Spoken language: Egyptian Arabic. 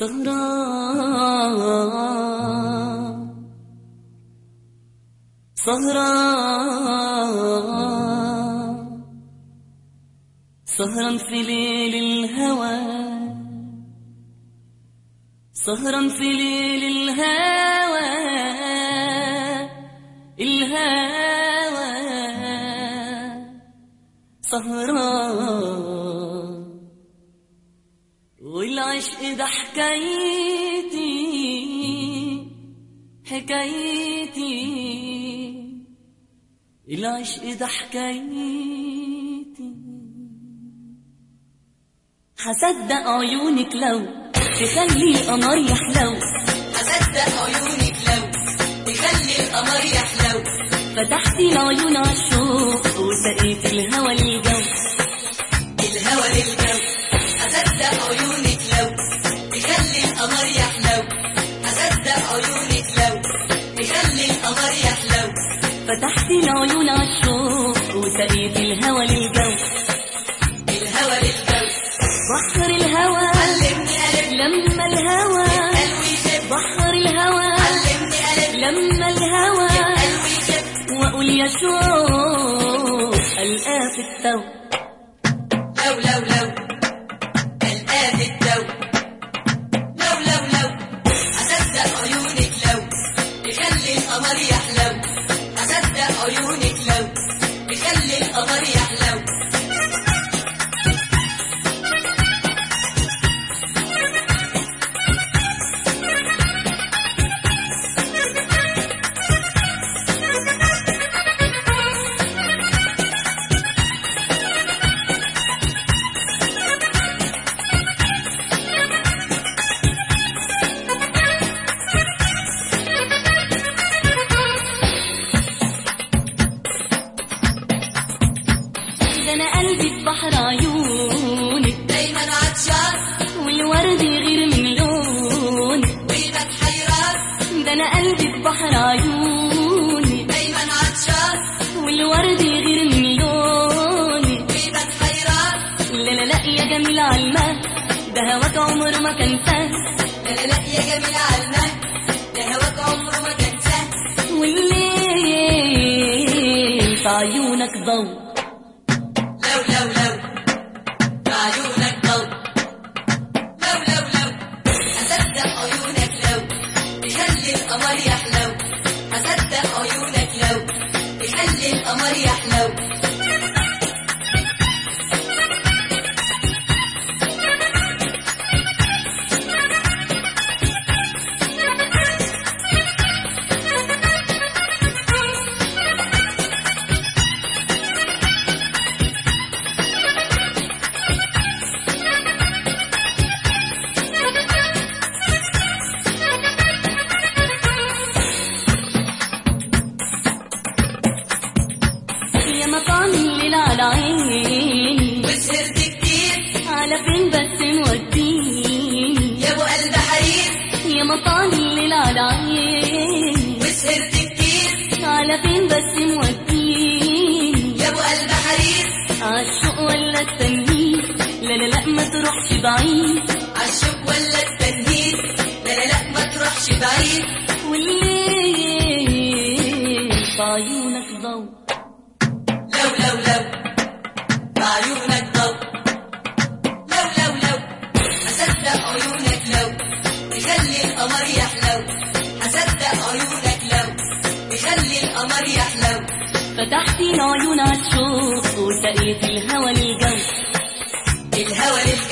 سهران سهران سهران في ليل الهوى سهران في ليل الهوى الهوى سهران والعشق ده حكايتي حكايتي العشق ده حكايتي هصدق عيونك لو تخلي القمر يحلو هصدق عيونك لو تخلي القمر يحلو فتحتي العيون عالشوق وسقيت الهوى للجو الهوى للجو هصدق عيونك لو تخلي القمر يحلو هصدق عيونك لو تخلي القمر يحلو فتحتي العيون عالشوق وسقيت الهوى للجو الهوى للجو بحر الهوى علمني قلب لما الهوى قلبي يشب بحر الهوى علمني قلب لما الهوى قلبي يشب واقول يا شوق القاه في التو لو لو لو الآن الدو لو لو لو أصدق عيونك لو تخلي القمر يحلو أصدق عيونك لو تخلي القمر يحلو ده انا قلبي في بحر عيونك دايما عطشان والورد غير من لونك ويبك حيران ده انا قلبي في بحر عيونك دايما عطشان والورد غير من لونك ويبك حيران لا لا لا يا جميل عالمه ده هواك عمر ما كان سهل لا لا لا يا جميل عالمه ده هواك عمره ما كان سهل والليل في عيونك ضوء لو لو لو بعيونك ضوء لو لو لو أصدق عيونك لو تخلي القمر يحلو أصدق عيونك لو تخلي القمر يحلو يا مطعم الليل على عيني وسهرت كتير على فين بس موديني يا أبو قلب حرير يا مطعم الليل على عيني وسهرت كتير على فين بس موديني يا أبو قلب حرير عالشوق ولا التنهيد لا لا لا ما تروحش بعيد عالشوق ولا التنهيد لا لا لا ما تروحش بعيد والليل في عيونك ضوء لو لو لو بعيونك ضوء لو لو لو هصدق عيونك لو تخلي القمر يحلو هصدق عيونك لو تخلي القمر يحلو فتحتي العيون عالشوق وسقيت الهوى للجو الهوى للجو